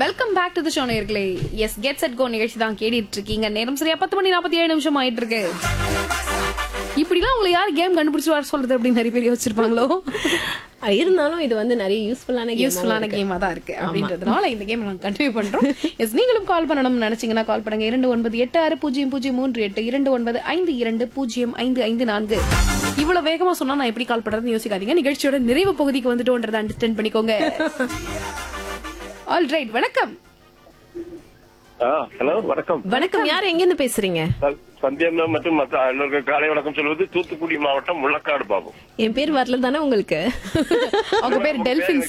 welcome back to the show நேர்களே yes get set go நிகழ்ச்சி தான் கேடிட்டு இருக்கீங்க நேரம் சரியா பத்து மணி நாற்பத்தி ஏழு நிமிஷம் ஆயிட்டு இருக்கு இப்படிலாம் உங்களை யார் கேம் கண்டுபிடிச்சு வர சொல்றது அப்படின்னு நிறைய பேர் யோசிச்சிருப்பாங்களோ அஹ் இருந்தாலும் இது வந்து நிறைய யூஸ்ஃபுல்லான யூஸ்ஃபுல்லான கேமா தான் இருக்கு அப்படின்றதுனால இந்த கேம் நாங்க கண்டினியூ பண்றோம் எஸ் நீங்களும் கால் பண்ணணும்னு நினைச்சீங்கன்னா கால் பண்ணுங்க இரண்டு ஒன்பது எட்டு ஆறு பூஜ்ஜியம் பூஜ்ஜியம் மூன்று எட்டு இரண்டு ஒன்பது ஐந்து இரண்டு பூஜ்ஜியம் ஐந்து ஐந்து நான்கு இவ்வளவு வேகமா சொன்னா நான் எப்படி கால் பண்றதுன்னு யோசிக்காதீங்க நிகழ்ச்சியோட நிறைவு பகுதிக்கு வந்துட்டோன்றதை அண்டர்ஸ்டாண்ட் பண்ணிக்கோங்க ஆல் ரைட் வணக்கம் ஹலோ வணக்கம் வணக்கம் யார் எங்க இருந்து பேசுறீங்க ச- சந்தியா மற்றும் மற்ற அனைவருக்கும் காலை வணக்கம் சொல்வது தூத்துக்குடி மாவட்டம் முள்ளக்காடு பாபு என் பேர் வரல தானே உங்களுக்கு அவங்க பேர் டெல்பின்ஸ்